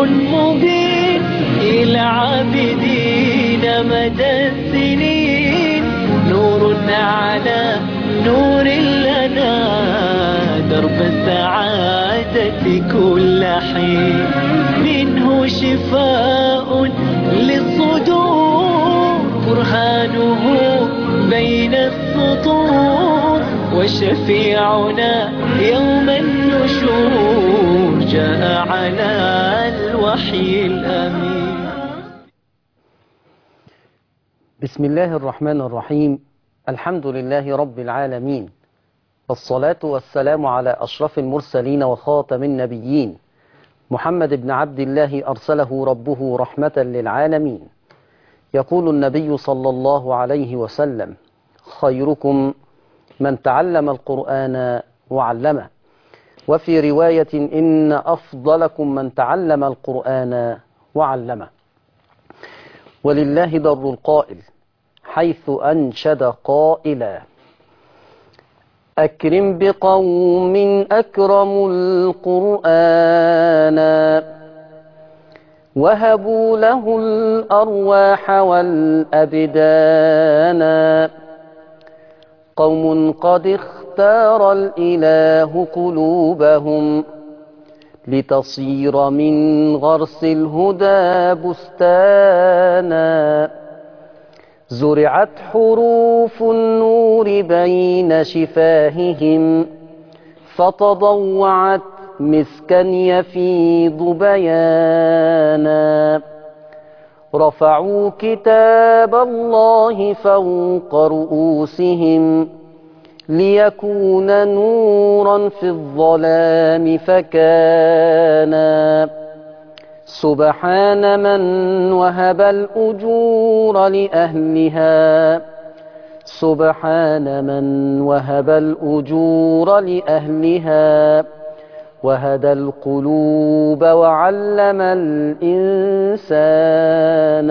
مبين إلى عابدين مدى السنين نور على نور لنا درب السعادة كل حين منه شفاء للصدور برهانه بين السطور وشفيعنا يوم النشور جاء على الوحي الأمين بسم الله الرحمن الرحيم الحمد لله رب العالمين والصلاة والسلام على أشرف المرسلين وخاتم النبيين محمد بن عبد الله أرسله ربه رحمة للعالمين يقول النبي صلى الله عليه وسلم خيركم من تعلم القرآن وعلمه وفي رواية إن أفضلكم من تعلم القرآن وعلمه ولله در القائل حيث أنشد قائلا أكرم بقوم أكرموا القرآن وهبوا له الأرواح والأبدان قوم قد اختار الإله قلوبهم لتصير من غرس الهدى بستانا زرعت حروف النور بين شفاههم فتضوعت مسكا يفيض بيانا رفعوا كتاب الله فوق رؤوسهم ليكون نورا في الظلام فكان سبحان من وهب الأجور لأهلها سبحان من وهب الأجور لأهلها وهدى القلوب وعلم الإنسان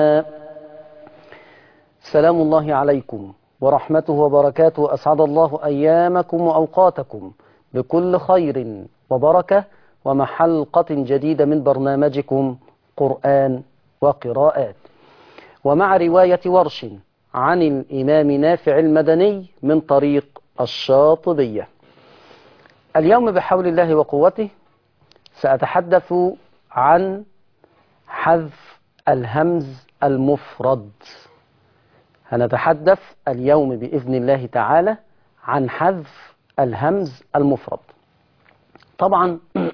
سلام الله عليكم ورحمته وبركاته أسعد الله أيامكم وأوقاتكم بكل خير وبركة ومع حلقة جديدة من برنامجكم قرآن وقراءات ومع رواية ورش عن الإمام نافع المدني من طريق الشاطبية اليوم بحول الله وقوته سأتحدث عن حذف الهمز المفرد هنتحدث اليوم بإذن الله تعالى عن حذف الهمز المفرد طبعا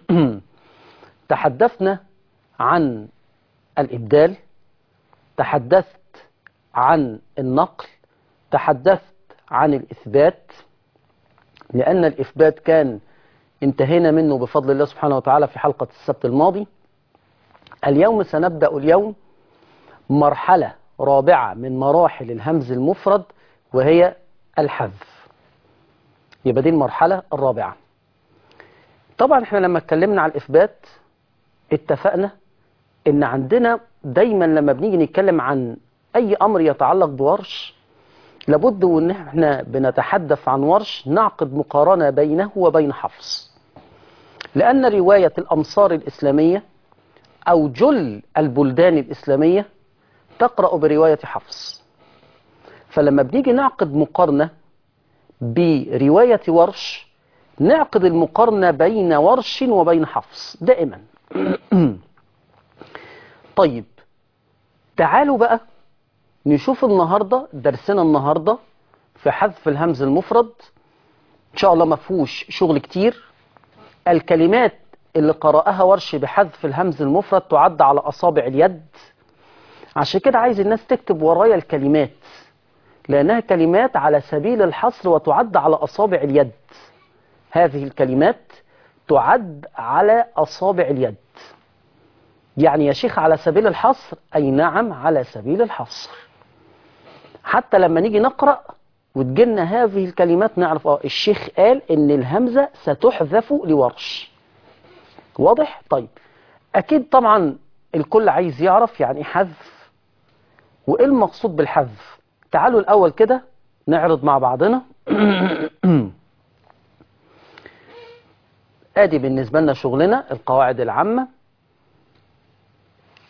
تحدثنا عن الإبدال تحدثت عن النقل تحدثت عن الإثبات لأن الإثبات كان انتهينا منه بفضل الله سبحانه وتعالى في حلقة السبت الماضي اليوم سنبدأ اليوم مرحلة رابعة من مراحل الهمز المفرد وهي الحذف يبقى دي المرحلة الرابعة طبعا احنا لما اتكلمنا على الإثبات اتفقنا ان عندنا دايما لما بنيجي نتكلم عن اي امر يتعلق بورش لابد وان احنا بنتحدث عن ورش نعقد مقارنة بينه وبين حفص لان رواية الامصار الاسلامية او جل البلدان الاسلامية تقرأ برواية حفص فلما بنيجي نعقد مقارنة برواية ورش نعقد المقارنة بين ورش وبين حفص دائما طيب تعالوا بقى نشوف النهاردة درسنا النهاردة في حذف الهمز المفرد إن شاء الله ما فيهوش شغل كتير الكلمات اللي قرأها ورش بحذف الهمز المفرد تعد على أصابع اليد عشان كده عايز الناس تكتب ورايا الكلمات لأنها كلمات على سبيل الحصر وتعد على أصابع اليد هذه الكلمات تعد على أصابع اليد يعني يا شيخ على سبيل الحصر أي نعم على سبيل الحصر حتى لما نيجي نقرأ وتجينا هذه الكلمات نعرف اه الشيخ قال ان الهمزة ستحذف لورش واضح طيب اكيد طبعا الكل عايز يعرف يعني ايه حذف وايه المقصود بالحذف تعالوا الاول كده نعرض مع بعضنا ادي بالنسبة لنا شغلنا القواعد العامة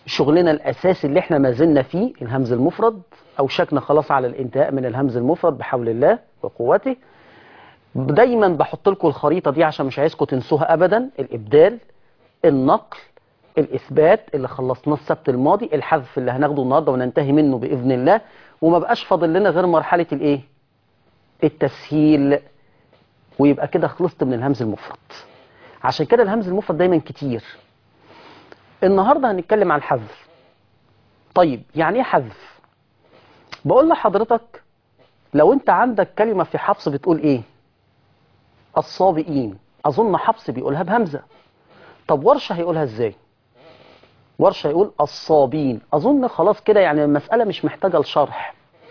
شغلنا الأساسي اللي احنا ما زلنا فيه الهمز المفرد أوشكنا خلاص على الانتهاء من الهمز المفرد بحول الله وقوته دايما بحط لكم الخريطة دي عشان مش عايزكم تنسوها أبدا الإبدال النقل الإثبات اللي خلصناه السبت الماضي الحذف اللي هناخده النهاردة وننتهي منه بإذن الله وما بقاش فاضل لنا غير مرحلة الإيه التسهيل ويبقى كده خلصت من الهمز المفرد عشان كده الهمز المفرد دايما كتير النهاردة هنتكلم عن الحذف طيب يعني ايه حذف بقول لحضرتك لو انت عندك كلمة في حفص بتقول ايه الصابئين اظن حفص بيقولها بهمزة طب ورشة هيقولها ازاي ورشة يقول الصابين اظن خلاص كده يعني المسألة مش محتاجة لشرح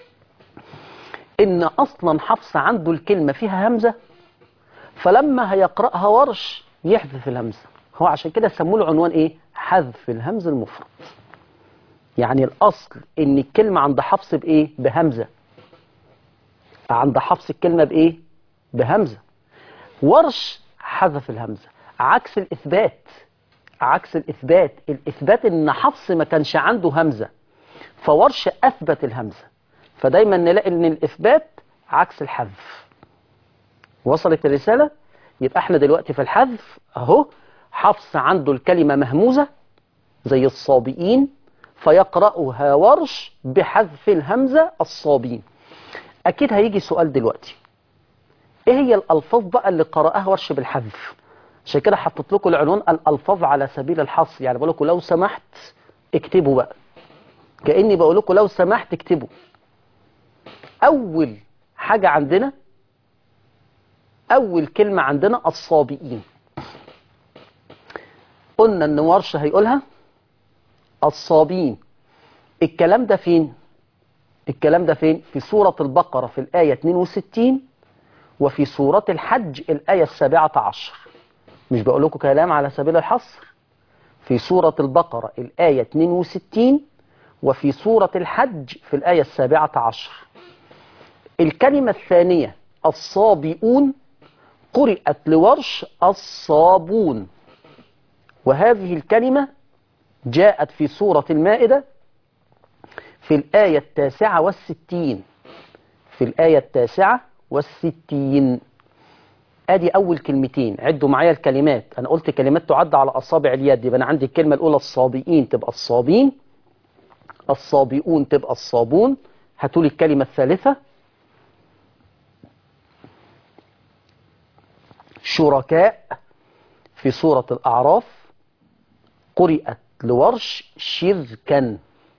ان اصلا حفص عنده الكلمة فيها همزة فلما هيقرأها ورش يحذف الهمزة هو عشان كده سموه له عنوان ايه حذف الهمز المفرد يعني الاصل ان الكلمة عند حفص بايه بهمزة عند حفص الكلمة بايه بهمزة ورش حذف الهمزة عكس الاثبات عكس الاثبات الاثبات ان حفص ما كانش عنده همزة فورش اثبت الهمزة فدايما نلاقي ان الاثبات عكس الحذف وصلت الرسالة يبقى احنا دلوقتي في الحذف اهو حفص عنده الكلمة مهموزة زي الصابئين فيقرأها ورش بحذف الهمزة الصابين أكيد هيجي سؤال دلوقتي إيه هي الألفاظ بقى اللي قرأها ورش بالحذف عشان كده حطيت لكم العنوان الألفاظ على سبيل الحصر يعني بقول لكم لو سمحت اكتبوا بقى كأني بقول لكم لو سمحت اكتبوا أول حاجة عندنا أول كلمة عندنا الصابئين قلنا ان ورش هيقولها الصابين الكلام ده فين الكلام ده فين في سورة البقرة في الآية 62 وفي سورة الحج الآية السابعة عشر مش بقول لكم كلام على سبيل الحصر في سورة البقرة الآية 62 وفي سورة الحج في الآية السابعة عشر الكلمة الثانية الصابئون قرأت لورش الصابون وهذه الكلمة جاءت في سورة المائدة في الآية التاسعة والستين في الآية التاسعة والستين ادي اول كلمتين عدوا معايا الكلمات انا قلت كلمات تعد على اصابع اليد يبقى انا عندي الكلمة الاولى الصابئين تبقى الصابين الصابئون تبقى الصابون هاتوا لي الكلمة الثالثة شركاء في سورة الأعراف قرئت لورش شركا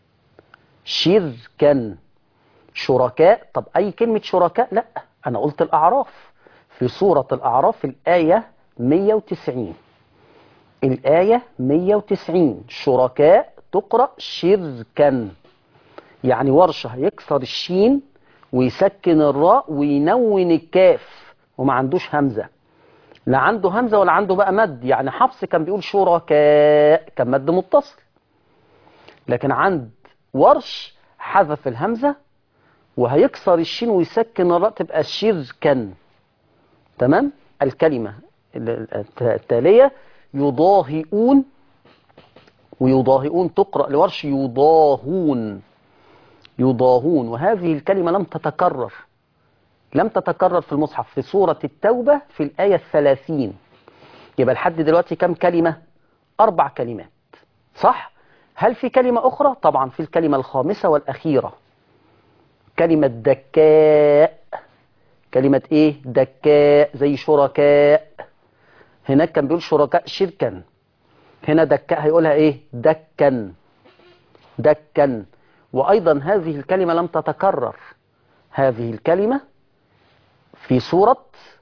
شركا شركاء طب أي كلمة شركاء لا أنا قلت الأعراف في سورة الأعراف الآية 190 الآية 190 شركاء تقرأ شركا يعني ورشة هيكسر الشين ويسكن الراء وينون الكاف وما عندوش همزة لا عنده همزة ولا عنده بقى مد يعني حفص كان بيقول شركاء كان مد متصل لكن عند ورش حذف الهمزة وهيكسر الشين ويسكن الراء تبقى شركا تمام الكلمة التالية يضاهئون ويضاهئون تقرأ لورش يضاهون يضاهون وهذه الكلمة لم تتكرر لم تتكرر في المصحف في سورة التوبة في الآية الثلاثين يبقى لحد دلوقتي كم كلمة أربع كلمات صح هل في كلمة أخرى طبعا في الكلمة الخامسة والأخيرة كلمة دكاء كلمة إيه دكاء زي شركاء هناك كان بيقول شركاء شركا هنا دكاء هيقولها إيه دكا دكا وأيضا هذه الكلمة لم تتكرر هذه الكلمة في سورة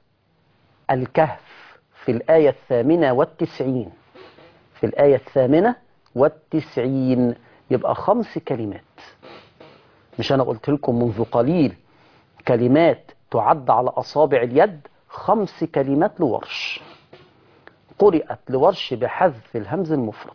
الكهف في الآية الثامنة والتسعين في الآية الثامنة والتسعين يبقى خمس كلمات مش أنا قلت لكم منذ قليل كلمات تعد على أصابع اليد خمس كلمات لورش قرأت لورش بحذف الهمز المفرد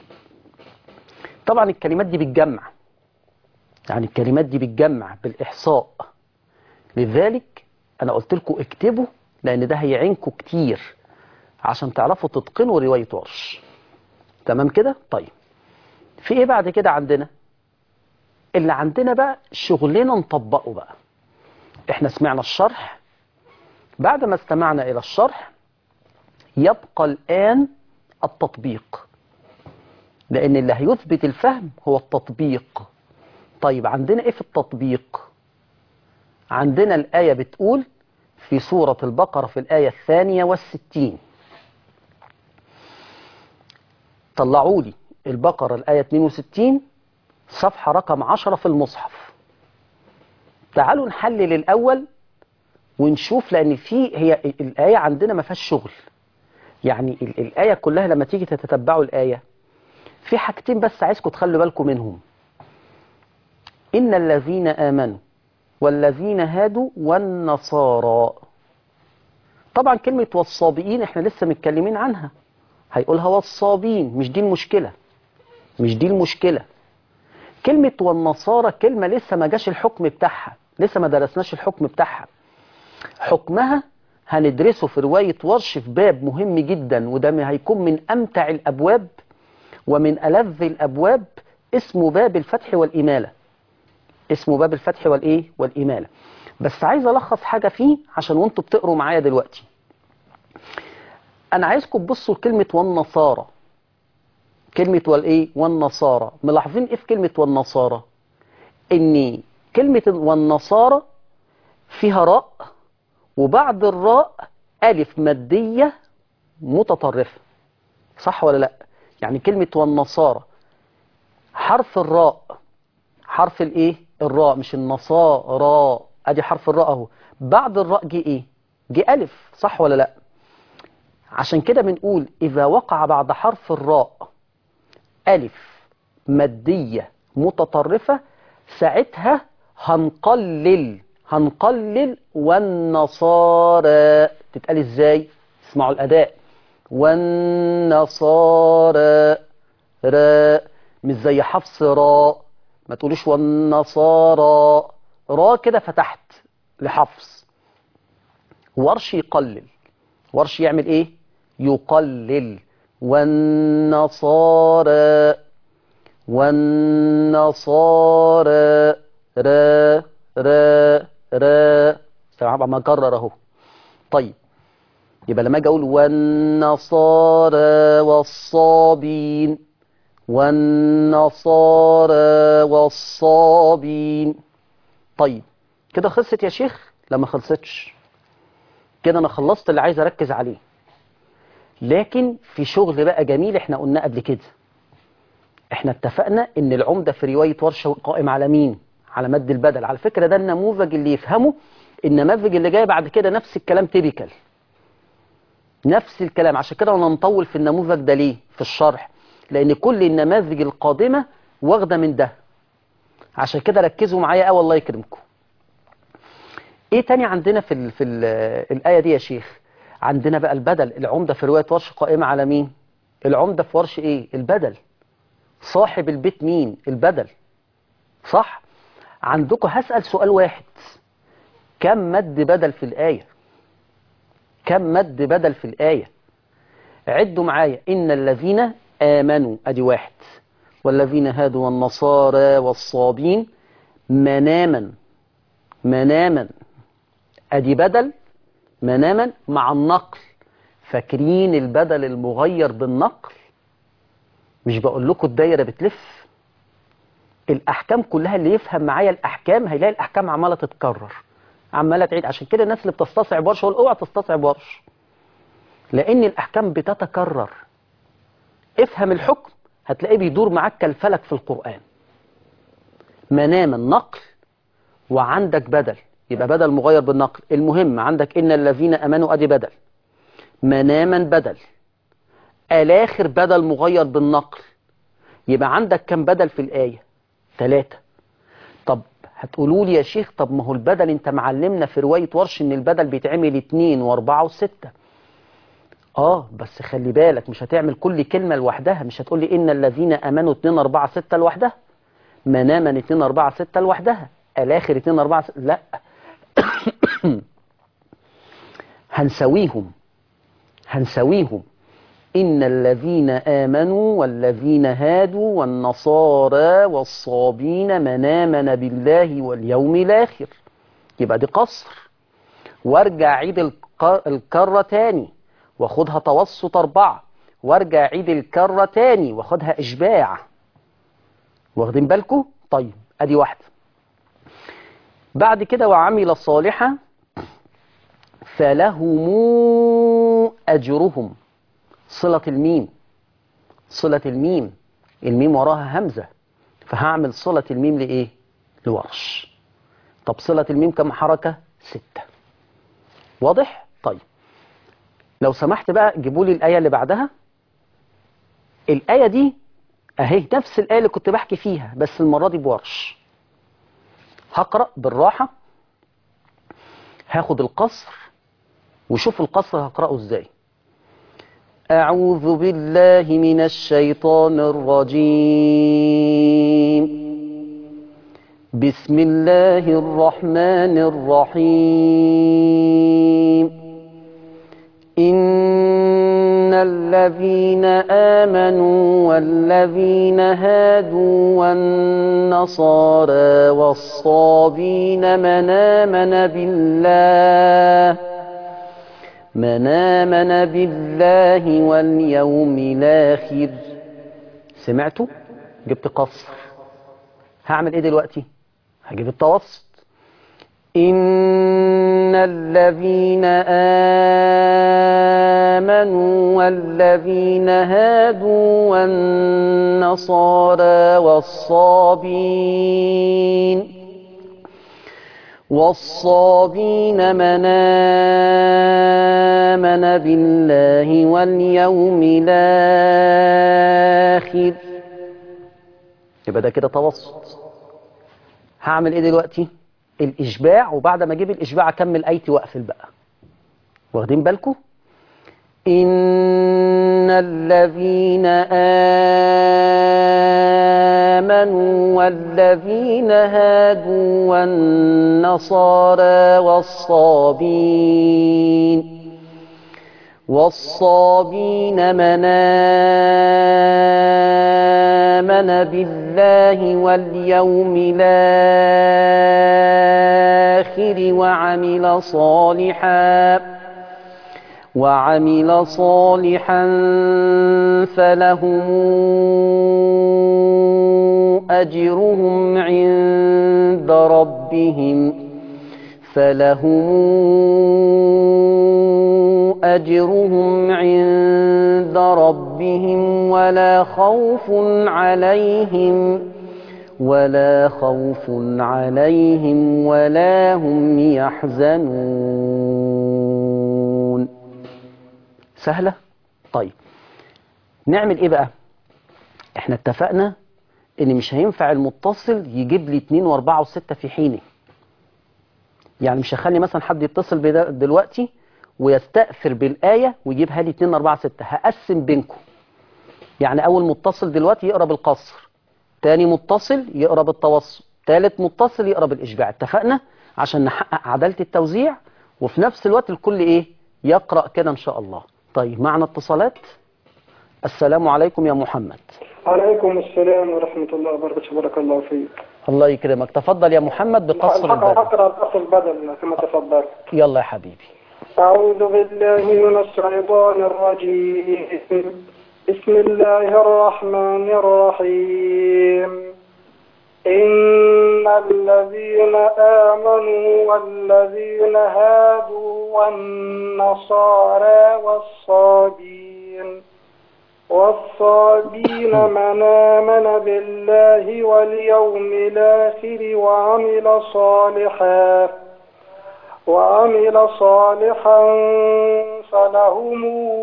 طبعا الكلمات دي بتجمع يعني الكلمات دي بتجمع بالإحصاء لذلك أنا قلت لكم اكتبوا لأن ده هيعينكم كتير عشان تعرفوا تتقنوا رواية ورش تمام كده؟ طيب في ايه بعد كده عندنا اللي عندنا بقى شغلنا نطبقه بقى احنا سمعنا الشرح بعد ما استمعنا الى الشرح يبقى الان التطبيق لان اللي هيثبت الفهم هو التطبيق طيب عندنا ايه في التطبيق عندنا الآية بتقول في سورة البقرة في الآية الثانية والستين طلعوا لي البقرة الآية 62 صفحة رقم 10 في المصحف تعالوا نحلل الأول ونشوف لأن في هي الآية عندنا ما فيهاش شغل يعني ال- الآية كلها لما تيجي تتتبعوا الآية في حاجتين بس عايزكم تخلوا بالكم منهم إن الذين آمنوا والذين هادوا والنصارى طبعا كلمة والصابئين احنا لسه متكلمين عنها هيقولها والصابين مش دي المشكلة مش دي المشكلة كلمة والنصارى كلمة لسه ما جاش الحكم بتاعها لسه ما درسناش الحكم بتاعها حكمها هندرسه في رواية ورش في باب مهم جدا وده من- هيكون من أمتع الأبواب ومن ألذ الأبواب اسمه باب الفتح والإمالة اسمه باب الفتح والإيه والإمالة بس عايز ألخص حاجة فيه عشان وانتوا بتقروا معايا دلوقتي أنا عايزكم تبصوا لكلمة والنصارى كلمة والإيه والنصارى ملاحظين إيه في كلمة والنصارى إن كلمة والنصارى فيها راء وبعد الراء ألف مادية متطرفة صح ولا لا يعني كلمة والنصارى حرف الراء حرف الايه الراء مش النصارى ادي حرف الراء اهو بعد الراء جه ايه جه الف صح ولا لا عشان كده بنقول اذا وقع بعد حرف الراء الف مادية متطرفة ساعتها هنقلل هنقلل والنصارى تتقال ازاي اسمعوا الاداء والنصارى راء مش زي حفص راء ما تقوليش والنصارى راء كده فتحت لحفص ورش يقلل ورش يعمل ايه يقلل والنصارى والنصارى را را را سمع ما كرر اهو طيب يبقى لما اجي اقول والنصارى والصابين والنصارى والصابين طيب كده خلصت يا شيخ لا ما خلصتش كده انا خلصت اللي عايز اركز عليه لكن في شغل بقى جميل احنا قلنا قبل كده احنا اتفقنا ان العمدة في رواية ورشة قائم على مين على مد البدل على فكرة ده النموذج اللي يفهمه النماذج اللي جايه بعد كده نفس الكلام تيبيكال نفس الكلام عشان كده انا نطول في النموذج ده ليه في الشرح لان كل النماذج القادمة واخدة من ده عشان كده ركزوا معايا قوي الله يكرمكم ايه تاني عندنا في ال في ال الآية دي يا شيخ عندنا بقى البدل العمدة في رواية ورش قائمة على مين العمدة في ورش ايه البدل صاحب البيت مين البدل صح عندكم هسأل سؤال واحد كم مد بدل في الآية كم مد بدل في الآية عدوا معايا إن الذين آمنوا أدي واحد والذين هادوا والنصارى والصابين مناما مناما أدي بدل مناما مع النقل فاكرين البدل المغير بالنقل مش بقول لكم الدايرة بتلف الأحكام كلها اللي يفهم معايا الأحكام هيلاقي الأحكام عمالة تتكرر عمالة تعيد عشان كده الناس اللي بتستصعب ورش اقول اوعى تستصعب ورش لأن الأحكام بتتكرر افهم الحكم هتلاقيه بيدور معاك كالفلك في القرآن مناما نقل وعندك بدل يبقى بدل مغير بالنقل المهم عندك إن الذين أمنوا أدي بدل مناما بدل الآخر بدل مغير بالنقل يبقى عندك كم بدل في الآية ثلاثة طب هتقولوا لي يا شيخ طب ما هو البدل انت معلمنا في رواية ورش ان البدل بيتعمل اتنين واربعة وستة اه بس خلي بالك مش هتعمل كل كلمة لوحدها مش هتقول لي ان الذين امنوا اتنين اربعة ستة لوحدها مناما اتنين اربعة ستة لوحدها الاخر اتنين اربعة ستة لا هنسويهم هنسويهم إن الذين آمنوا والذين هادوا والنصارى والصابين من آمن بالله واليوم الآخر يبقى دي قصر وارجع عيد الق- الكرة تاني واخدها توسط أربعة وارجع عيد الكرة تاني واخدها إشباع واخدين بالكم طيب أدي واحدة بعد كده وعمل صالحا فلهم أجرهم صلة الميم صلة الميم الميم وراها همزة فهعمل صلة الميم لإيه لورش طب صلة الميم كم حركة ستة واضح طيب لو سمحت بقى جيبوا لي الآية اللي بعدها الآية دي أهي نفس الآية اللي كنت بحكي فيها بس المرة دي بورش هقرأ بالراحة هاخد القصر وشوف القصر هقرأه ازاي أعوذ بالله من الشيطان الرجيم بسم الله الرحمن الرحيم إن الذين آمنوا والذين هادوا والنصارى والصابين من آمن بالله من آمن بالله واليوم الآخر سمعتوا؟ جبت قصر هعمل ايه دلوقتي؟ هجيب التوسط إن الذين آمنوا والذين هادوا والنصارى والصابين والصابين من آمن بالله واليوم الآخر يبقى ده كده توسط هعمل ايه دلوقتي الاشباع وبعد ما اجيب الاشباع اكمل ايتي واقفل بقى واخدين بالكم ان الذين امنوا والذين هادوا والنصارى والصابين والصابين من آمن بالله واليوم الآخر وعمل صالحا وعمل صالحا فلهم أجرهم عند ربهم فلهم أجرهم عند ربهم ولا خوف عليهم ولا خوف عليهم ولا هم يحزنون سهلة؟ طيب نعمل ايه بقى؟ احنا اتفقنا ان مش هينفع المتصل يجيب لي 2 و4 و6 في حينه يعني مش هخلي مثلا حد يتصل بدا- دلوقتي ويستأثر بالآية ويجيبها لي 2 4 6 هقسم بينكم يعني أول متصل دلوقتي يقرا بالقصر تاني متصل يقرا بالتوسط تالت متصل يقرا بالإشباع اتفقنا عشان نحقق عدالة التوزيع وفي نفس الوقت الكل إيه يقرأ كده إن شاء الله طيب معنا اتصالات السلام عليكم يا محمد عليكم السلام ورحمة الله وبركاته بارك الله فيك الله يكرمك تفضل يا محمد بقصر الحق الباب أقرأ القصر بدل كما تفضلت يلا يا حبيبي أعوذ بالله من الشيطان الرجيم بسم الله الرحمن الرحيم إن الذين آمنوا والذين هادوا والنصارى والصابين والصابين من آمن بالله واليوم الآخر وعمل صالحا وعمل صالحا فلهم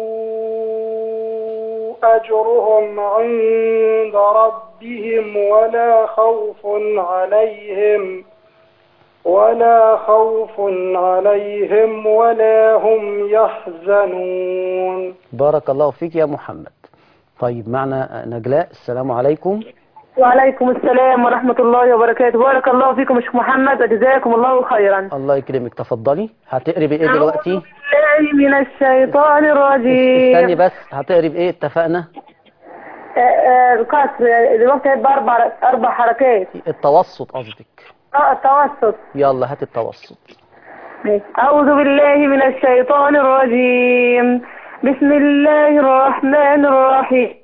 أجرهم عند ربهم ولا خوف عليهم ولا خوف عليهم ولا هم يحزنون بارك الله فيك يا محمد طيب معنا نجلاء السلام عليكم وعليكم السلام ورحمة الله وبركاته بارك الله فيكم يا شيخ محمد وجزاكم الله خيرا الله يكرمك تفضلي هتقري بايه أعوذ دلوقتي بالله بالله من الشيطان الرجيم استني بس هتقري بايه اتفقنا آه، آه، القصر الوقت هيبقى أربع أربع حركات التوسط قصدك اه التوسط يلا هات التوسط أعوذ بالله من الشيطان الرجيم بسم الله الرحمن الرحيم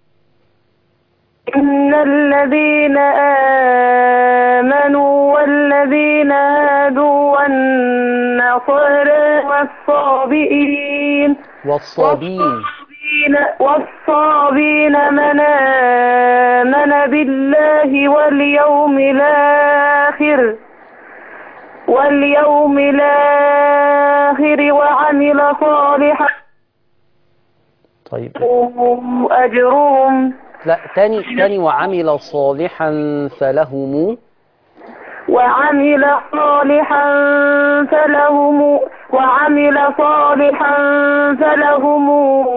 إن الذين آمنوا والذين هادوا والنصارى والصابئين والصابين والصابين والصابين من آمن بالله واليوم الآخر واليوم الآخر وعمل صالحا طيب أجرهم لا تاني تاني وعمل صالحا فلهم وعمل صالحا فلهم وعمل صالحا فلهم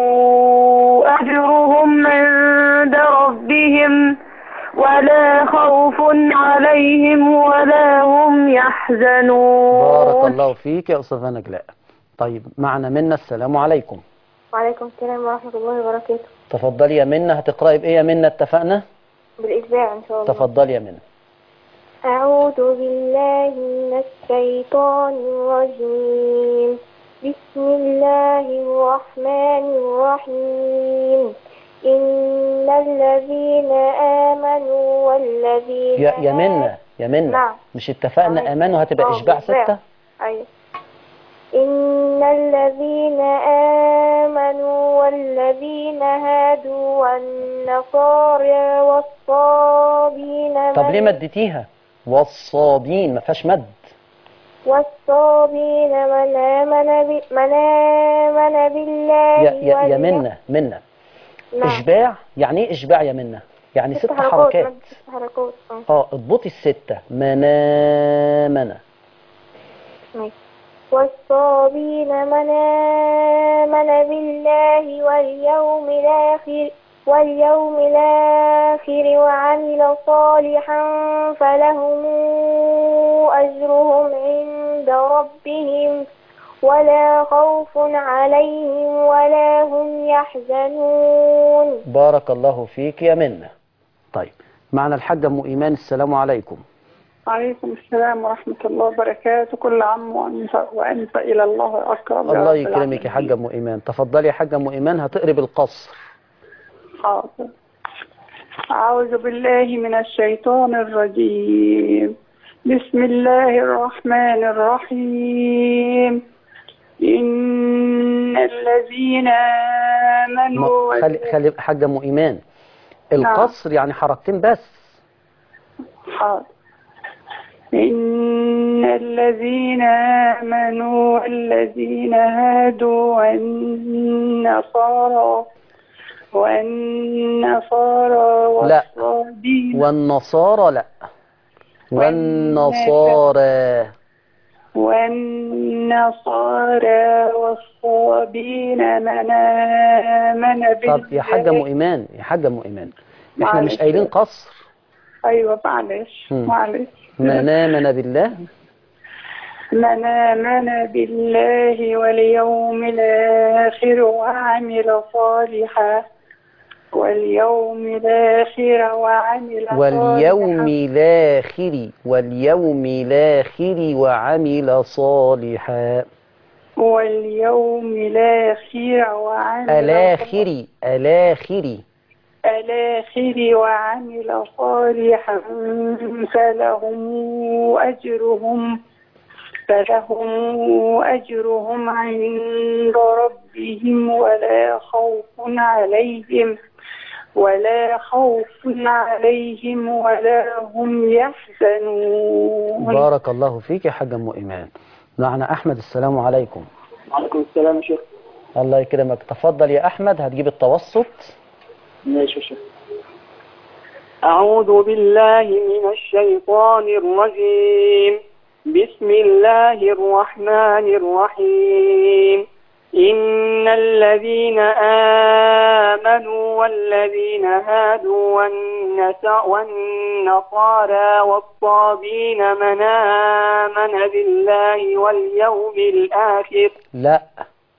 أجرهم عند ربهم ولا خوف عليهم ولا هم يحزنون بارك الله فيك يا أستاذة نجلاء طيب معنا منا السلام عليكم وعليكم السلام ورحمة الله وبركاته تفضلي يا منا هتقرأي بإيه يا منا اتفقنا بالإتباع إن شاء الله تفضلي يا منا أعوذ بالله من الشيطان الرجيم بسم الله الرحمن الرحيم إن الذين آمنوا والذين يا يا منا يا منا نعم. مش اتفقنا أمانه هتبقى آه، إشباع بالفعل. ستة أيوة إن الذين آمنوا والذين هادوا والنصارى والصابين طب ليه من- مدتيها والصابين ما فيهاش مد والصابين من آمن ب... من آمن بالله يا يا, يا واليوم- منا منا نعم. إشباع يعني إيه إشباع يا منا يعني ست حركات حركات مد ست حركات اه اه اضبطي الستة منا منا ماشي. والصابين من آمن بالله واليوم الآخر واليوم الآخر وعمل صالحا فلهم أجرهم عند ربهم ولا خوف عليهم ولا هم يحزنون بارك الله فيك يا منا طيب معنا الحاجة أم إيمان السلام عليكم عليكم السلام ورحمة الله وبركاته كل عام وأنت, وأنت إلى الله أقرب يا الله رب يكرمك يا العالمين. حاجة أم إيمان تفضلي يا حاجة أم إيمان هتقري بالقصر حاضر أعوذ بالله من الشيطان الرجيم بسم الله الرحمن الرحيم إن الذين آمنوا ما- خلي خلي حاجة أم إيمان القصر يعني حركتين بس حاضر إن الذين آمنوا والذين هادوا والنصارى والنصارى لا. والصابين والنصارى لا والنصارى والنصارى والصابين من آمن بالله طب يا حاجة أم إيمان يا حاجة أم إيمان إحنا مش معلش. قايلين قصر أيوة معلش مم. معلش من آمن بالله من آمن بالله واليوم الآخر وعمل صالحا واليوم الآخر وعمل واليوم صالحا الآخر واليوم الآخر وعمل صالحا واليوم الآخر وعمل الآخر الآخر الآخر وعمل صالحا فلهم أجرهم فلهم أجرهم عند ربهم ولا خوف عليهم ولا خوف عليهم ولا هم يحزنون بارك الله فيك يا حاجة أم إيمان معنا أحمد السلام عليكم وعليكم السلام يا شيخ الله يكرمك تفضل يا أحمد هتجيب التوسط ماشي يا شيخ أعوذ بالله من الشيطان الرجيم بسم الله الرحمن الرحيم إن الذين آمنوا والذين هادوا والنس- والنصارى والصابين من آمن بالله واليوم الآخر لا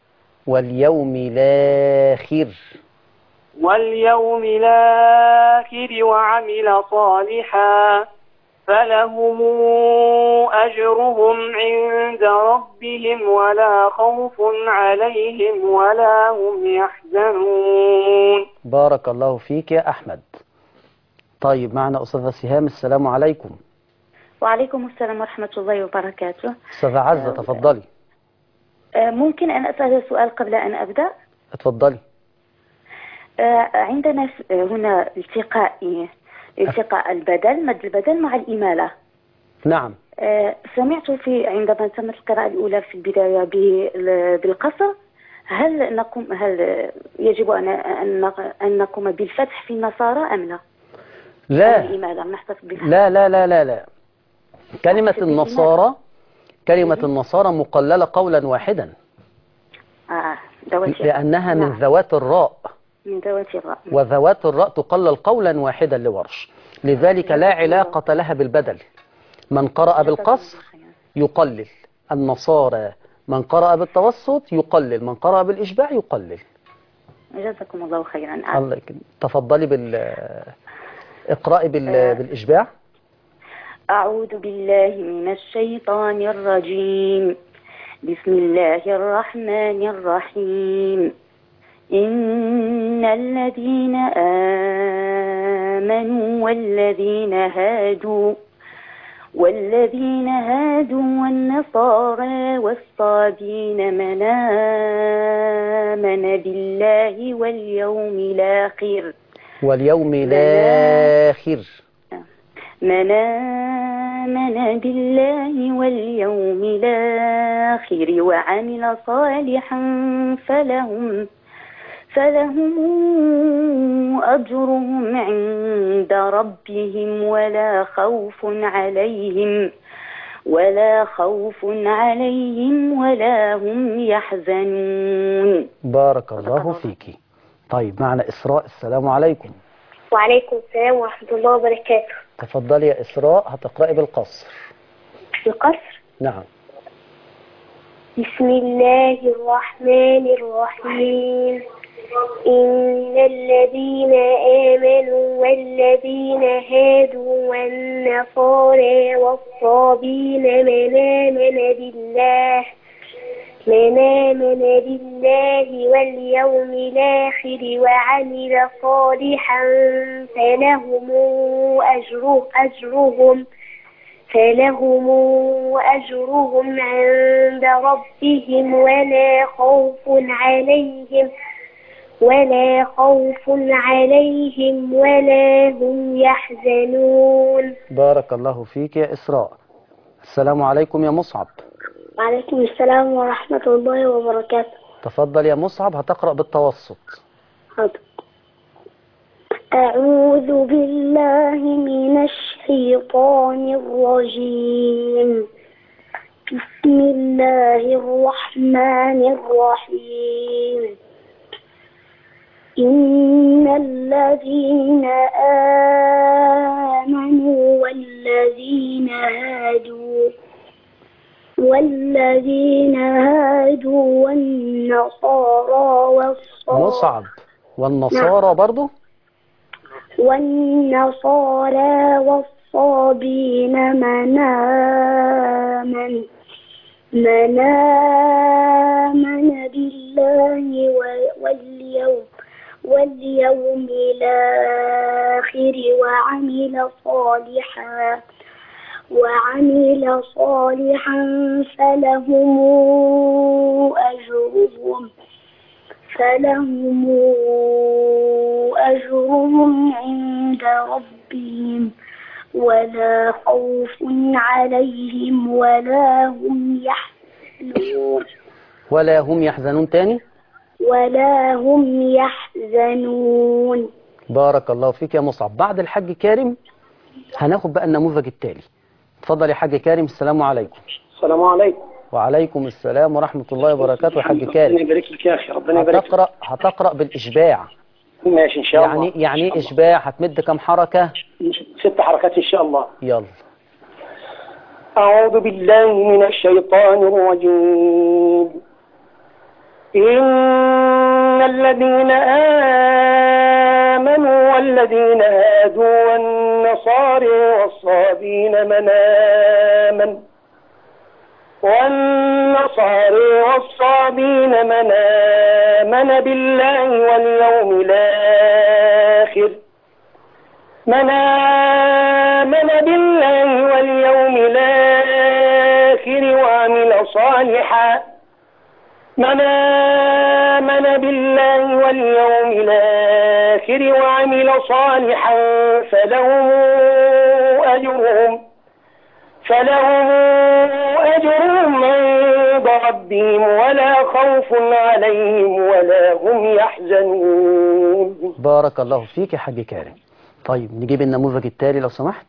واليوم الآخر واليوم الآخر وعمل صالحا فلهم أجرهم عند ربهم ولا خوف عليهم ولا هم يحزنون بارك الله فيك يا أحمد طيب معنا أستاذة سهام السلام عليكم وعليكم السلام ورحمة الله وبركاته أستاذة عزة تفضلي آه، ممكن أن أسأل سؤال قبل أن أبدأ اتفضلي آه، عندنا ف- آه، هنا التقاء التقاء البدل مد البدل مع الإمالة نعم آه، سمعت في عندما تمت القراءة الأولى في البداية بال- بالقصر هل نقوم هل يجب أن أن نق- أن نقوم بالفتح في النصارى أم لا؟ لا أو الإمالة نحتفظ بالفتح لا لا لا لا لا كلمة النصارى كلمة النصارى مقللة قولا واحدا آه ذوات لأنها من نعم. ذوات الراء من ذوات الراء وذوات الراء تقلل قولا واحدا لورش لذلك لا علاقة لها بالبدل من قرأ بالقصر يقلل النصارى من قرأ بالتوسط يقلل من قرأ بالإشباع يقلل جزاكم الله خيرا آه. الله يكرمك. تفضلي بال اقرأي بال... بالإشباع أعوذ بالله من الشيطان الرجيم بسم الله الرحمن الرحيم إن الذين آمنوا والذين هادوا والذين هادوا والنصارى والصابين من آمن بالله واليوم الآخر واليوم الآخر من آمن بالله واليوم الآخر وعمل صالحا فلهم فلهم أجرهم عند ربهم ولا خوف عليهم ولا خوف عليهم ولا هم يحزنون بارك الله فيك طيب معنا إسراء السلام عليكم وعليكم السلام ورحمة الله وبركاته تفضلي يا إسراء هتقرأي بالقصر القصر نعم بسم الله الرحمن الرحيم إن الذين آمنوا والذين هادوا والنصارى والصابين من آمن بالله من آمن بالله واليوم الآخر وعمل صالحا فلهم أجره أجرهم فلهم أجرهم عند ربهم ولا خوف عليهم ولا خوف عليهم ولا هم يحزنون بارك الله فيك يا إسراء السلام عليكم يا مصعب وعليكم السلام ورحمة الله وبركاته تفضل يا مصعب هتقرأ بالتوسط حاضر. أعوذ بالله من الشيطان الرجيم بسم الله الرحمن الرحيم إن الذين آمنوا والذين هادوا والذين هادوا والنصارى والصابين مصعب والنصارى برضو والنصارى والصابين من آمن من آمن بالله و- واليوم واليوم الآخر وعمل صالحا وعمل صالحا فلهم أجرهم فلهم أجرهم عند ربهم ولا خوف عليهم ولا هم يحزنون ولا هم يحزنون تاني ولا هم يحزنون بارك الله فيك يا مصعب بعد الحاج كارم هناخد بقى النموذج التالي اتفضل يا حاج كارم السلام عليكم السلام عليكم وعليكم السلام ورحمة الله وبركاته يا حاج ربنا كارم يبارك لك يا أخي ربنا يبارك لك هتقرأ هتقرأ بالإشباع ماشي إن شاء الله يعني يعني إن شاء إشباع هتمد كم حركة الله. ست حركات إن شاء الله يلا أعوذ بالله من الشيطان الرجيم إن الذين آمنوا والذين هادوا والنصارى والصابين من آمن والنصارى والصابين من آمن بالله واليوم الآخر من آمن بالله واليوم الآخر وعمل صالحا من آمن بالله واليوم الآخر وعمل صالحا فلهم أجرهم فلهم أجرهم عند ربهم ولا خوف عليهم ولا هم يحزنون بارك الله فيك يا حاج كارم طيب نجيب النموذج التالي لو سمحت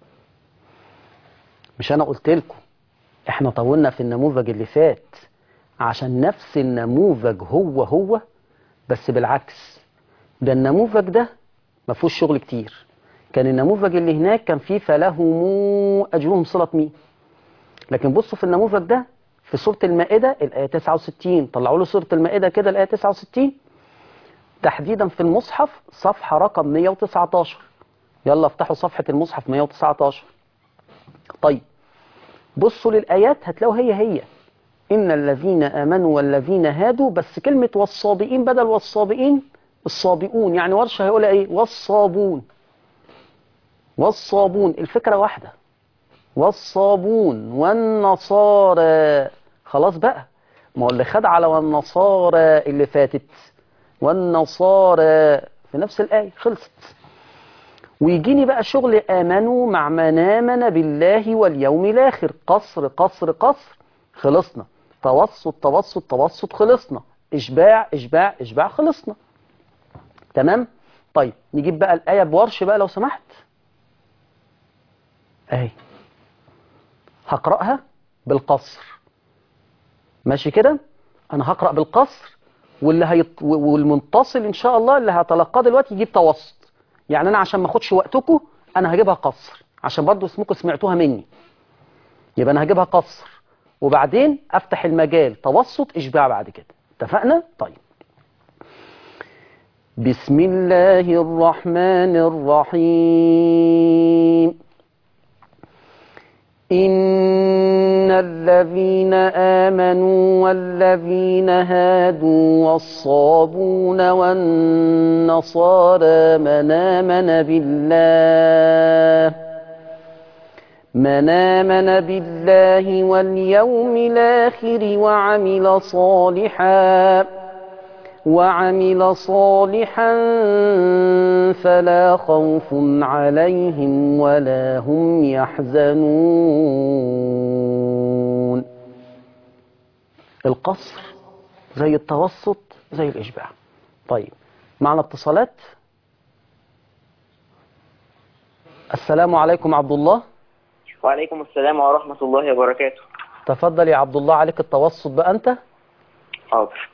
مش انا قلت لكم احنا طولنا في النموذج اللي فات عشان نفس النموذج هو هو بس بالعكس ده النموذج ده ما فيهوش شغل كتير كان النموذج اللي هناك كان فيه فلهم اجرهم صلة مين لكن بصوا في النموذج ده في سورة المائدة الآية 69 طلعوا له سورة المائدة كده الآية 69 تحديدا في المصحف صفحة رقم 119 يلا افتحوا صفحة المصحف 119 طيب بصوا للآيات هتلاقوا هي هي إن الذين آمنوا والذين هادوا بس كلمة والصابئين بدل والصابئين الصابئون يعني ورشة هيقول إيه والصابون والصابون الفكرة واحدة والصابون والنصارى خلاص بقى ما هو اللي خد على والنصارى اللي فاتت والنصارى في نفس الآية خلصت ويجيني بقى شغل آمنوا مع من آمن بالله واليوم الآخر قصر قصر قصر خلصنا توسط توسط توسط خلصنا إشباع إشباع إشباع خلصنا تمام طيب نجيب بقى الآية بورش بقى لو سمحت أهي هقرأها بالقصر ماشي كده أنا هقرأ بالقصر واللي هيط... والمنتصل إن شاء الله اللي هتلقاه دلوقتي يجيب توسط يعني أنا عشان ما أخدش وقتكم أنا هجيبها قصر عشان برضو اسمكم سمعتوها مني يبقى أنا هجيبها قصر وبعدين أفتح المجال توسط إشباع بعد كده اتفقنا؟ طيب بسم الله الرحمن الرحيم إن الذين آمنوا والذين هادوا والصابون والنصارى من آمن بالله من آمن بالله واليوم الآخر وعمل صالحا وعمل صالحا فلا خوف عليهم ولا هم يحزنون القصر زي التوسط زي الإشباع طيب معنا اتصالات السلام عليكم عبد الله وعليكم السلام ورحمة الله وبركاته تفضل يا عبد الله عليك التوسط بقى أنت حاضر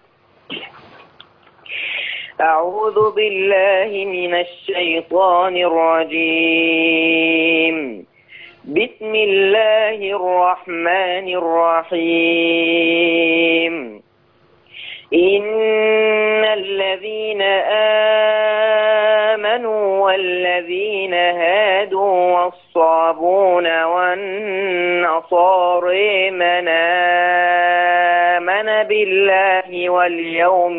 أعوذ بالله من الشيطان الرجيم بسم الله الرحمن الرحيم إن الذين آمنوا والذين هادوا والصابون والنصارى من آمن بالله واليوم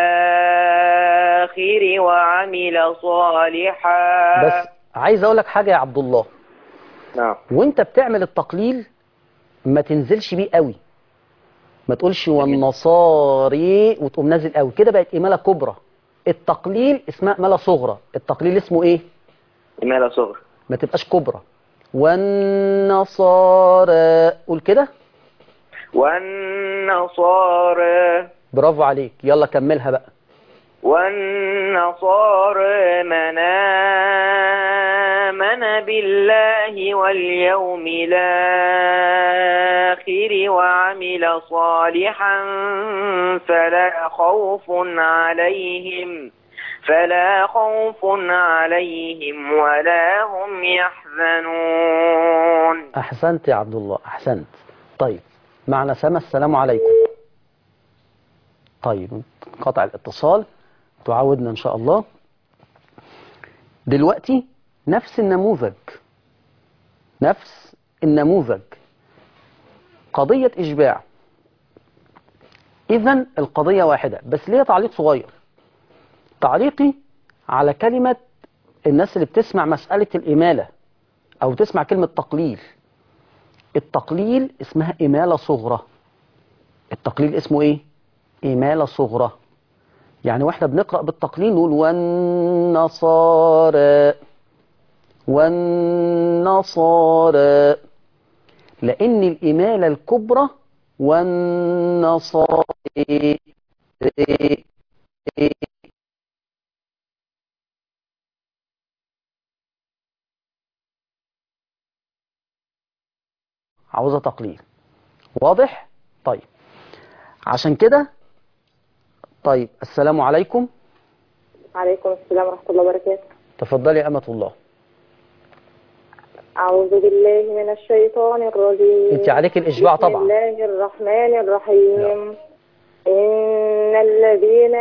الآخر وعمل صالحا بس عايز أقول لك حاجة يا عبد الله نعم وانت بتعمل التقليل ما تنزلش بيه قوي ما تقولش والنصاري وتقوم نازل قوي كده بقت إمالة كبرى التقليل اسمها إمالة صغرى التقليل اسمه ايه إمالة صغر ما تبقاش كبرى والنصارى قول كده والنصارى برافو عليك يلا كملها بقى والنصارى من آمن بالله واليوم الآخر وعمل صالحا فلا خوف عليهم فلا خوف عليهم ولا هم يحزنون أحسنت يا عبد الله أحسنت طيب معنا سما السلام عليكم طيب قطع الاتصال تعودنا إن شاء الله دلوقتي نفس النموذج نفس النموذج قضية إشباع إذا القضية واحدة بس ليه تعليق صغير تعليقي على كلمة الناس اللي بتسمع مسألة الإمالة أو تسمع كلمة تقليل التقليل اسمها إمالة صغرى التقليل اسمه إيه؟ إمالة صغرى يعني واحنا بنقرأ بالتقليل نقول والنصارى والنصارى لأن الإمالة الكبرى والنصارى عاوزة تقليل واضح؟ طيب عشان كده طيب السلام عليكم عليكم السلام ورحمة الله وبركاته تفضلي يا أمة الله أعوذ بالله من الشيطان الرجيم انت عليك الإشباع بسم طبعا الله الرحمن الرحيم إن الذين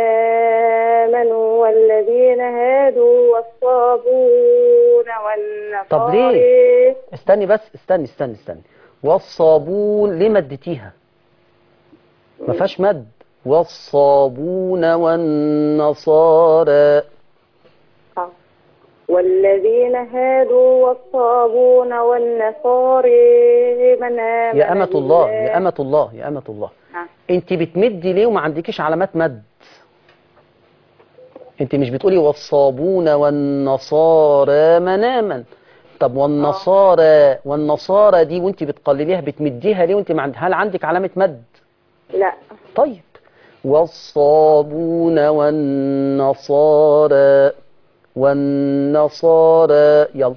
آمنوا والذين هادوا والصابون والنصارى طب ليه؟ استني بس استني استني استني والصابون ليه مدتيها ما فيهاش مد والصابون والنصارى آه. والذين هادوا والصابون والنصارى من آمن يا أمة الله بالله. يا أمة الله يا أمة الله آه. انت بتمدي ليه وما عندكيش علامات مد انت مش بتقولي والصابون والنصارى مناما طب والنصارى والنصارى دي وانت بتقلليها بتمديها ليه وانت ما عند... هل عندك علامة مد لا طيب والصابون والنصارى والنصارى يلا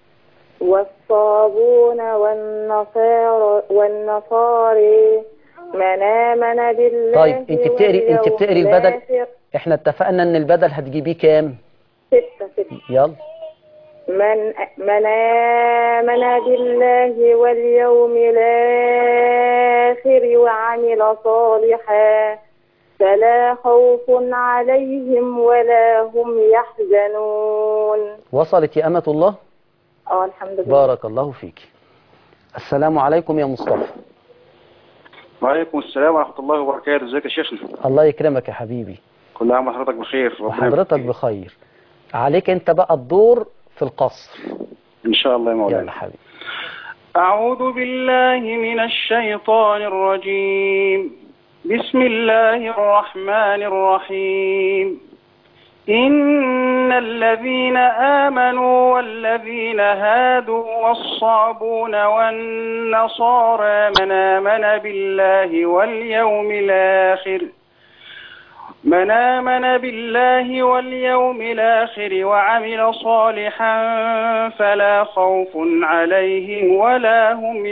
والصابون والنصارى والنصارى من آمن بالله طيب انت بتقري انت واليوم بتقري البدل الآخر. احنا اتفقنا ان البدل هتجيبيه كام ستة ستة يلا من من آمن بالله واليوم الآخر وعمل صالحا فلا خوف عليهم ولا هم يحزنون وصلت يا أمة الله اه الحمد لله بارك الله فيك السلام عليكم يا مصطفى وعليكم السلام ورحمة الله وبركاته ازيك يا شيخنا الله يكرمك يا حبيبي كل عام وحضرتك بخير ربنا وحضرتك يبارك فيك. بخير عليك انت بقى الدور في القصر ان شاء الله يا يلا مولانا حبيبي أعوذ بالله من الشيطان الرجيم بسم الله الرحمن الرحيم إن الذين آمنوا والذين هادوا والصابون والنصارى من آمن بالله واليوم الآخر من آمن بالله واليوم الآخر وعمل صالحا فلا خوف عليهم ولا هم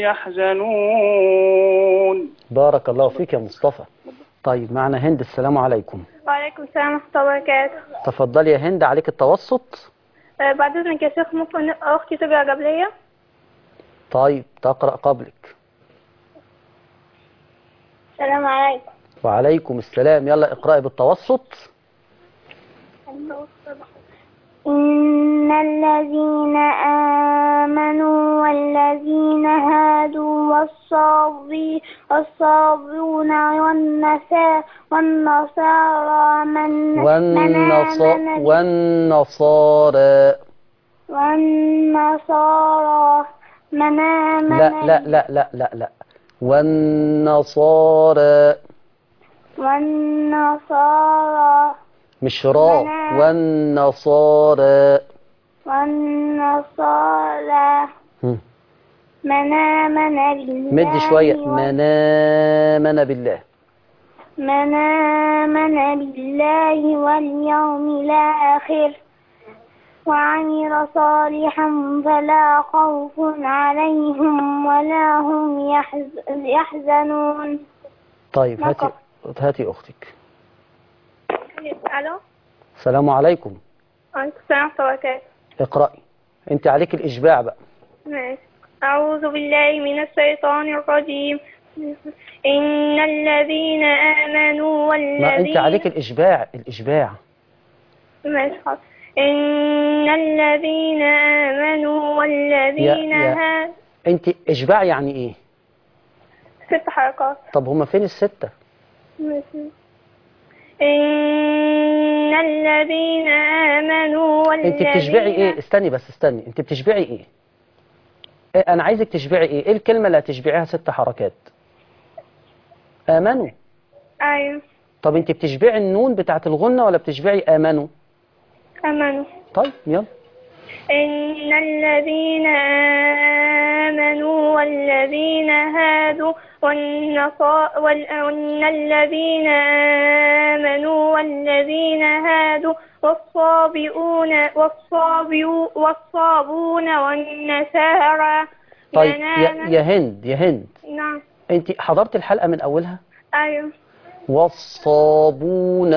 يحزنون بارك الله فيك يا مصطفى طيب معنا هند السلام عليكم وعليكم السلام ورحمة الله وبركاته تفضلي يا هند عليك التوسط آه، بعد إذنك يا شيخ ممكن أختي تقرأ قبلية طيب تقرأ قبلك السلام عليكم وعليكم السلام يلا اقرأي بالتوسط إن الذين آمنوا والذين هادوا والصابي والصابون والنساء والنصارى من والنص... من آمن والنصارى والنصارى من آمن لا لا لا لا لا لا والنصارى والنصارى مش راء منع. والنصارى والنصارى هم. من آمن بالله مد شوية و- من آمن بالله من آمن بالله واليوم الآخر وعمل صالحا فلا خوف عليهم ولا هم يحز- يحزنون طيب هاتي نقف. هاتي أختك ألو السلام عليكم وعليكم السلام ورحمة الله وبركاته اقرأي انت عليك الإشباع بقى ماشي أعوذ بالله من الشيطان الرجيم إن الذين آمنوا والذين ما انت عليك الاشباع الاشباع ماشي حاضر. إن الذين آمنوا والذين يا- هادوا انت اشباع يعني ايه ست حركات طب هما فين الستة ماشي. إن الذين آمنوا انت والذين بتشبعي ايه استني بس استني انت بتشبعي ايه إيه، انا عايزك تشبعي ايه ايه الكلمة اللي هتشبعيها ست حركات امنوا أيوة طب انت بتشبعي النون بتاعت الغنة ولا بتشبعي امنوا آمنوا طيب يلا إن الذين آمنوا والذين هادوا والنصا وال- وإن الذين آمنوا والذين هادوا والصابئون والصابئو والصابون والنسارى طيب من يا, آمن- يا هند يا هند نعم انت حضرت الحلقة من اولها أيوة والصابون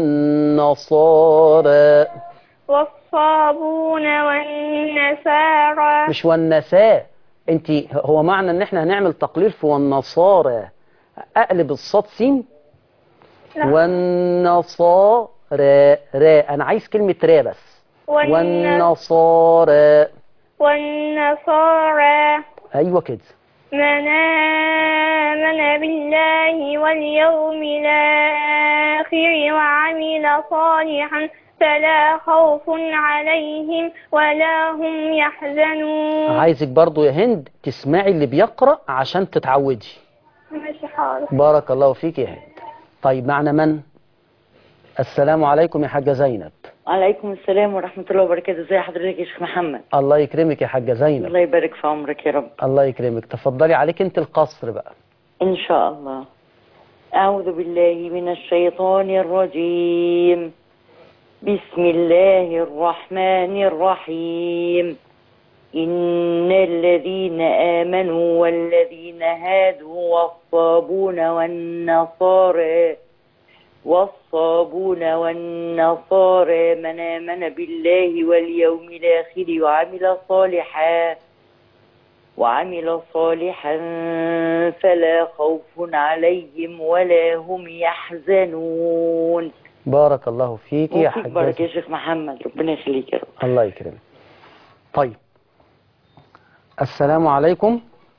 والنصارى والصابون والنسارى مش والنساء انت هو معنى ان احنا هنعمل تقليل في والنصارى اقلب الصاد سين لا. والنصارى را انا عايز كلمة را بس والن- والنصارى والنصارى ايوه كده من آمن بالله واليوم الآخر وعمل صالحا فلا خوف عليهم ولا هم يحزنون عايزك برضو يا هند تسمعي اللي بيقرأ عشان تتعودي ماشي حاضر بارك الله فيك يا هند طيب معنا من السلام عليكم يا حاجة زينب وعليكم السلام ورحمة الله وبركاته ازي حضرتك يا شيخ محمد الله يكرمك يا حاجة زينب الله يبارك في عمرك يا رب الله يكرمك تفضلي عليك انت القصر بقى إن شاء الله أعوذ بالله من الشيطان الرجيم بسم الله الرحمن الرحيم إن الذين آمنوا والذين هادوا والصابون والنصارى والصابون والنصارى من آمن بالله واليوم الآخر وعمل صالحا وعمل صالحا فلا خوف عليهم ولا هم يحزنون بارك الله فيك يا وفيك حاجة بارك يا شيخ محمد ربنا يخليك يا رب الله يكرمك طيب السلام عليكم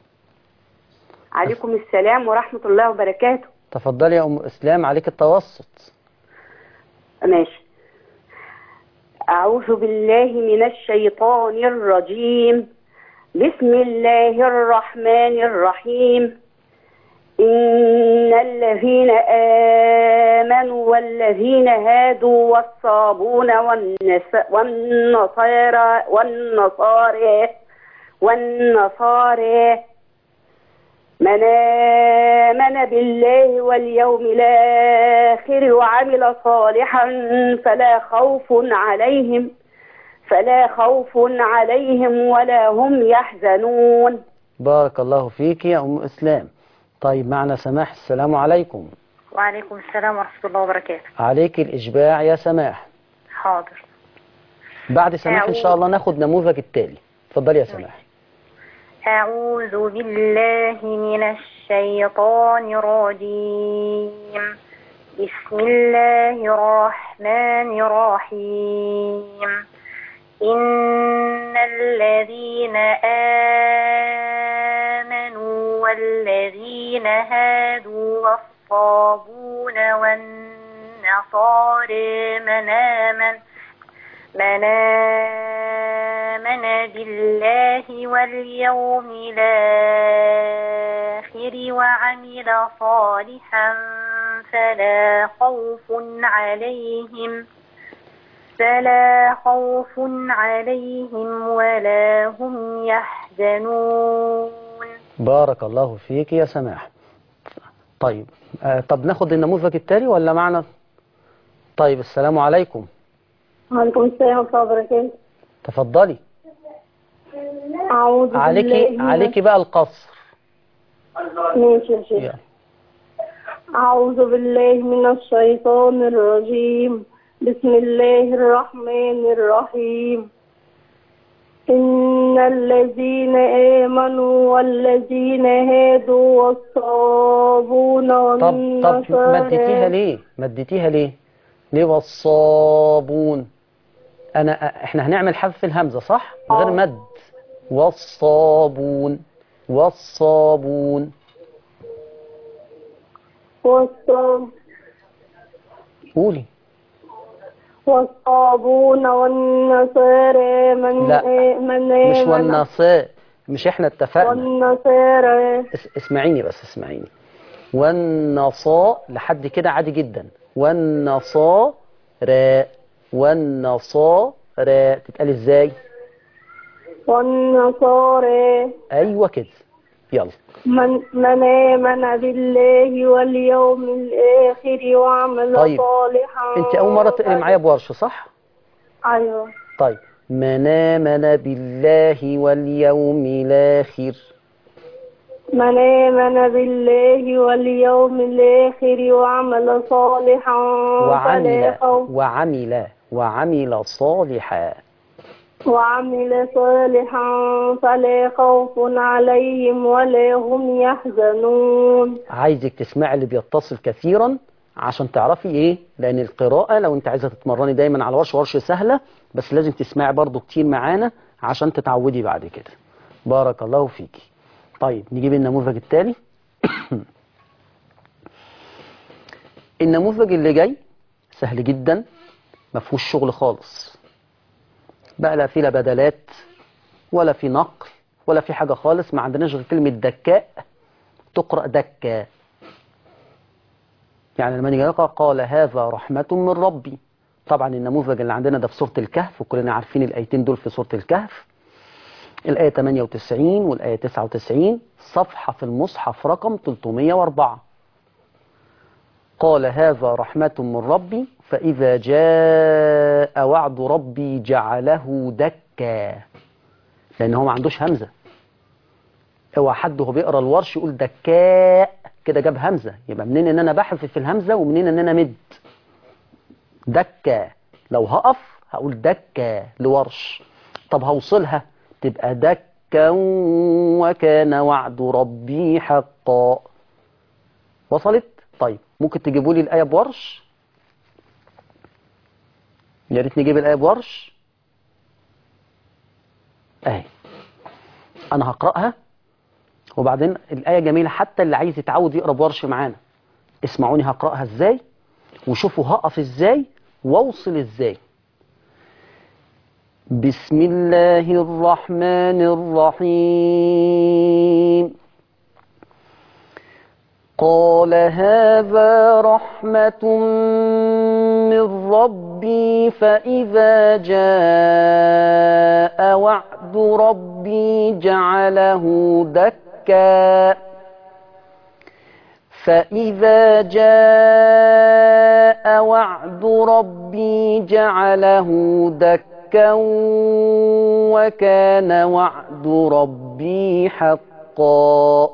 عليكم السلام ورحمة الله وبركاته تفضلي يا ام اسلام عليك التوسط ماشي أعوذ بالله من الشيطان الرجيم بسم الله الرحمن الرحيم إن الذين آمنوا والذين هادوا والصابون والنس- والنصارى والنصارى والنصارى من آمن بالله واليوم الآخر وعمل صالحا فلا خوف عليهم فلا خوف عليهم ولا هم يحزنون بارك الله فيك يا ام اسلام طيب معنا سماح السلام عليكم وعليكم السلام ورحمة الله وبركاته عليك الاشباع يا سماح حاضر بعد سماح ان شاء الله ناخد نموذج التالي اتفضلي يا سماح أعوذ بالله من الشيطان الرجيم بسم الله الرحمن الرحيم إن الذين آمنوا والذين هادوا والصابون والنصارى من آمن من آمن بالله واليوم الآخر وعمل صالحا فلا خوف عليهم فلا خوف عليهم ولا هم يحزنون بارك الله فيك يا سماح طيب آه طب ناخد النموذج التالي ولا معنا طيب السلام عليكم وعليكم السلام ورحمة الله وبركاته تفضلي أعوذ بالله عليكي من عليكي بقى القصر ماشي يا شيخ يلا. أعوذ بالله من الشيطان الرجيم بسم الله الرحمن الرحيم إن إن الذين آمنوا والذين هادوا والصابون طب طب والنصارى مديتيها ليه مديتيها ليه ليه والصابون انا احنا هنعمل حذف الهمزه صح من غير مد والصابون والصابون والصاب قولي والصابون والنصارى من لا، من مش آمن والنصاء مش احنا اتفقنا والنصارى اس- اسمعيني بس اسمعيني والنصاء لحد كده عادي جدا والنصارى والنصارى تتقال ازاي والنصارى ايوه كده يلا من من آمن بالله واليوم الآخر وعمل طيب. صالحا انت اول مره تقري معايا بورش صح أيوه طيب من آمن بالله واليوم الآخر من آمن بالله واليوم الآخر وعمل صالحا فلا وعمل خوف وعمل وعمل صالحا وعمل صالحا فلا خوف عليهم ولا هم يحزنون عايزك تسمعي اللي بيتصل كثيرا عشان تعرفي ايه لان القراءة لو انت عايزة تتمرني دايما على ورش ورش سهلة بس لازم تسمعي برضو كتير معانا عشان تتعودي بعد كده بارك الله فيكي طيب نجيب النموذج التالي النموذج اللي جاي سهل جدا ما فيهوش شغل خالص بقى لا في لا بدلات ولا في نقل ولا في حاجة خالص ما عندناش غير كلمة دكاء تقرأ دكا يعني لما نيجي نقرأ قال هذا رحمة من ربي طبعا النموذج اللي عندنا ده في سورة الكهف وكلنا عارفين الآيتين دول في سورة الكهف الآية 98 والآية 99 صفحة في المصحف رقم 304 قال هذا رحمة من ربي فإذا جاء وعد ربي جعله دكا لأن هو ما عندوش همزة اوعى حد وهو بيقرا الورش يقول دكاء كده جاب همزة يبقى منين ان انا بحذف في الهمزة ومنين ان انا مد دكا لو هقف هقول دكا لورش طب هوصلها تبقى دكا وكان وعد ربي حقا وصلت طيب ممكن تجيبوا لي الآية بورش يا ريت نجيب الآية بورش اهي انا هقرأها وبعدين الآية جميلة حتى اللي عايز يتعود يقرأ بورش معانا اسمعوني هقرأها ازاي وشوفوا هقف ازاي واوصل ازاي بسم الله الرحمن الرحيم قال هذا رحمة من ربي فإذا جاء وعد ربي جعله دكا فإذا جاء وعد ربي جعله دكا وكان وعد ربي حقا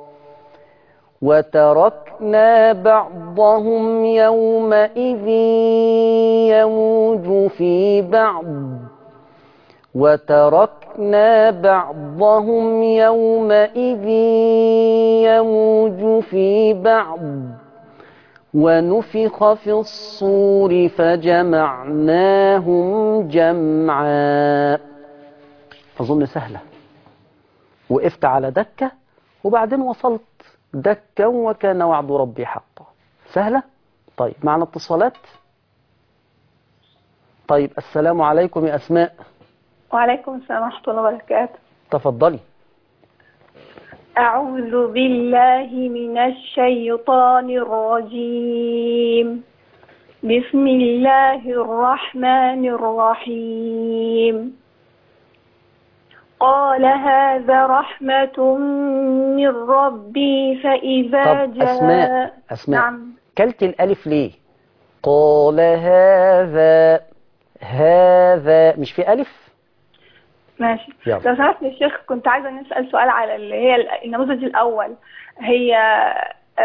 وتركنا بعضهم يومئذ يموج في بعض وتركنا بعضهم يومئذ يموج في بعض ونفخ في الصور فجمعناهم جمعا أظن سهلة وقفت على دكة وبعدين وصلت دكا وكان وعد ربي حقا سهلة طيب معنا اتصالات طيب السلام عليكم يا أسماء وعليكم السلام ورحمة الله وبركاته تفضلي أعوذ بالله من الشيطان الرجيم بسم الله الرحمن الرحيم قال هذا رحمة من ربي فإذا طب جاء أسماء أسماء نعم كلت الألف ليه قال هذا هذا مش في ألف ماشي يلا. لو سمحت يا شيخ كنت عايزة نسأل سؤال على اللي هي النموذج الأول هي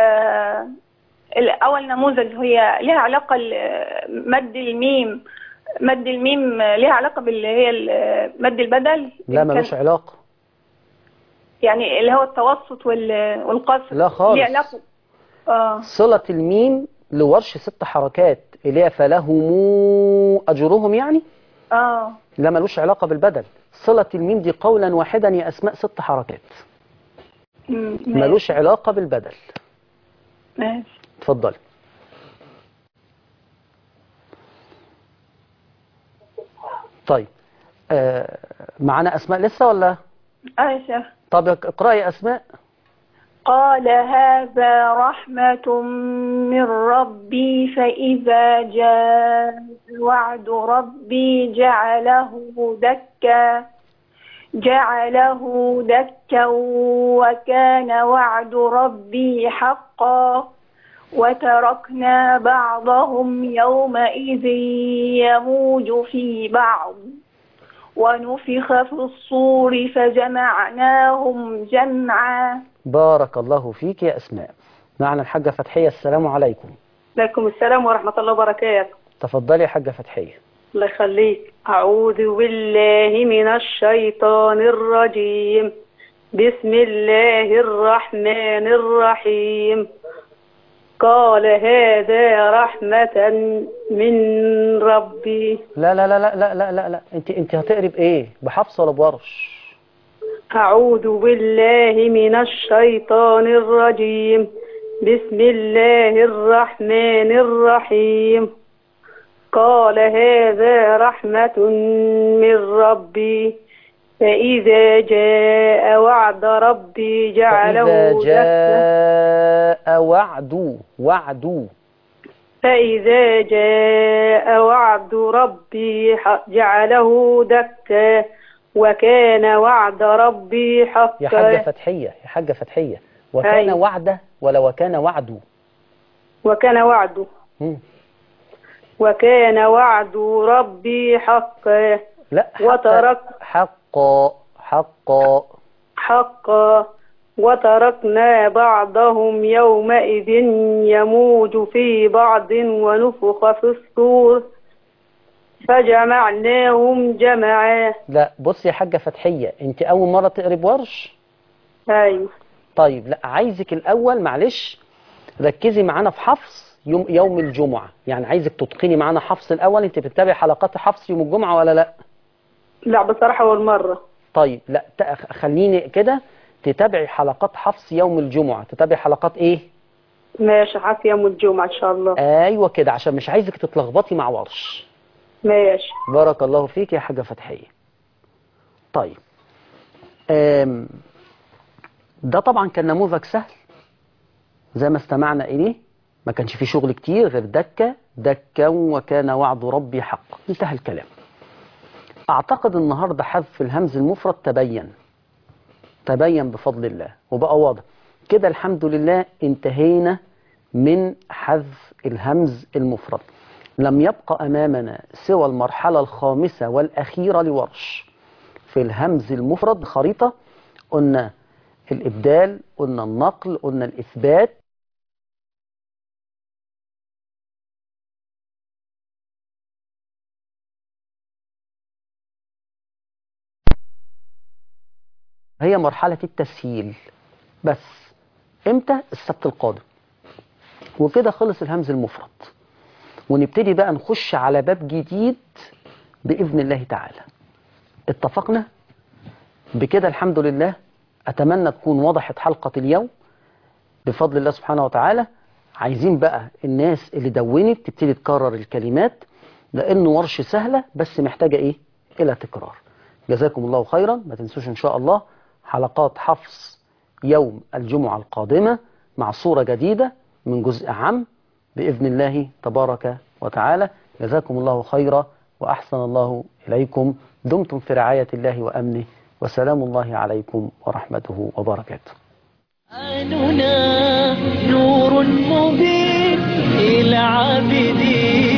آه الأول نموذج هي لها علاقة ل- مد الميم مد الميم ليها علاقة باللي هي ال- مد البدل لا إن كان- ملوش علاقة يعني اللي هو التوسط وال- والقصر لا خالص. ليه علاقة اه صلة الميم لورش ست حركات اللي هي فلهم أجرهم يعني اه لا ملوش علاقة بالبدل صلة الميم دي قولا واحدا يا أسماء ست حركات مم، ملوش علاقة بالبدل ماشي اتفضلي طيب آه معانا أسماء لسه ولا اه يا شيخ طب اقرأي يا أسماء قال هذا رحمة من ربي فإذا جاء وعد ربي جعله دكا جعله دكا وكان وعد ربي حقا وتركنا بعضهم يومئذ يموج في بعض ونفخ في الصور فجمعناهم جمعا بارك الله فيك يا أسماء معنا الحاجة فتحية السلام عليكم عليكم السلام ورحمة الله وبركاته تفضلي يا حاجة فتحية الله يخليك أعوذ بالله من الشيطان الرجيم بسم الله الرحمن الرحيم قال هذا رحمة من ربي لا لا لا لا لا لا لا, لا. انت انت هتقري بايه بحفص ولا بورش أعوذ بالله من الشيطان الرجيم بسم الله الرحمن الرحيم قال هذا رحمة من ربي فإذا جاء وعد ربي جعله فإذا دكا جاء وعد وعد فإذا جاء وعد ربي ح- جعله دكا وكان وعد ربي حقا يا حاجة فتحية يا حاجة فتحية وكان أيوة. وعده ولا وكان وعده وكان وعده مم. وكان وعد ربي حقا لا وترك حقا حقا حقا وتركنا بعضهم يومئذ يموج في بعض ونفخ في الصور فجمعناهم جمعا لا بص يا حاجة فتحية انت أول مرة تقري بورش أيوة طيب لا عايزك الأول معلش ركزي معانا في حفص يوم يوم الجمعة يعني عايزك تتقني معانا حفص الأول انت بتتابعي حلقات حفص يوم الجمعة ولا لا لا بصراحة أول مرة طيب لا تأخ- خليني كده تتابعي حلقات حفص يوم الجمعة تتابعي حلقات ايه ماشي حاسة يوم الجمعة إن شاء الله ايوه كده عشان مش عايزك تتلخبطي مع ورش ماشي بارك الله فيك يا حاجة فتحية طيب آم، ده طبعا كان نموذج سهل زي ما استمعنا إليه ما كانش فيه شغل كتير غير دكة دكا وكان وعد ربي حقا انتهى الكلام أعتقد النهاردة حذف الهمز المفرد تبين تبين بفضل الله وبقى واضح كده الحمد لله انتهينا من حذف الهمز المفرد لم يبقى أمامنا سوى المرحلة الخامسة والأخيرة لورش في الهمز المفرد خريطة قلنا الإبدال قلنا النقل قلنا الإثبات هي مرحلة التسهيل بس امتى السبت القادم وكده خلص الهمز المفرد ونبتدي بقى نخش على باب جديد بإذن الله تعالى اتفقنا بكده الحمد لله أتمنى تكون وضحت حلقة اليوم بفضل الله سبحانه وتعالى عايزين بقى الناس اللي دونت تبتدي تكرر الكلمات لأنه ورش سهلة بس محتاجة إيه إلى تكرار جزاكم الله خيرا ما تنسوش إن شاء الله حلقات حفص يوم الجمعة القادمة مع صورة جديدة من جزء عام بإذن الله تبارك وتعالى جزاكم الله خيرا وأحسن الله إليكم دمتم في رعاية الله وأمنه وسلام الله عليكم ورحمته وبركاته قرآننا نور مبين إلى عابدين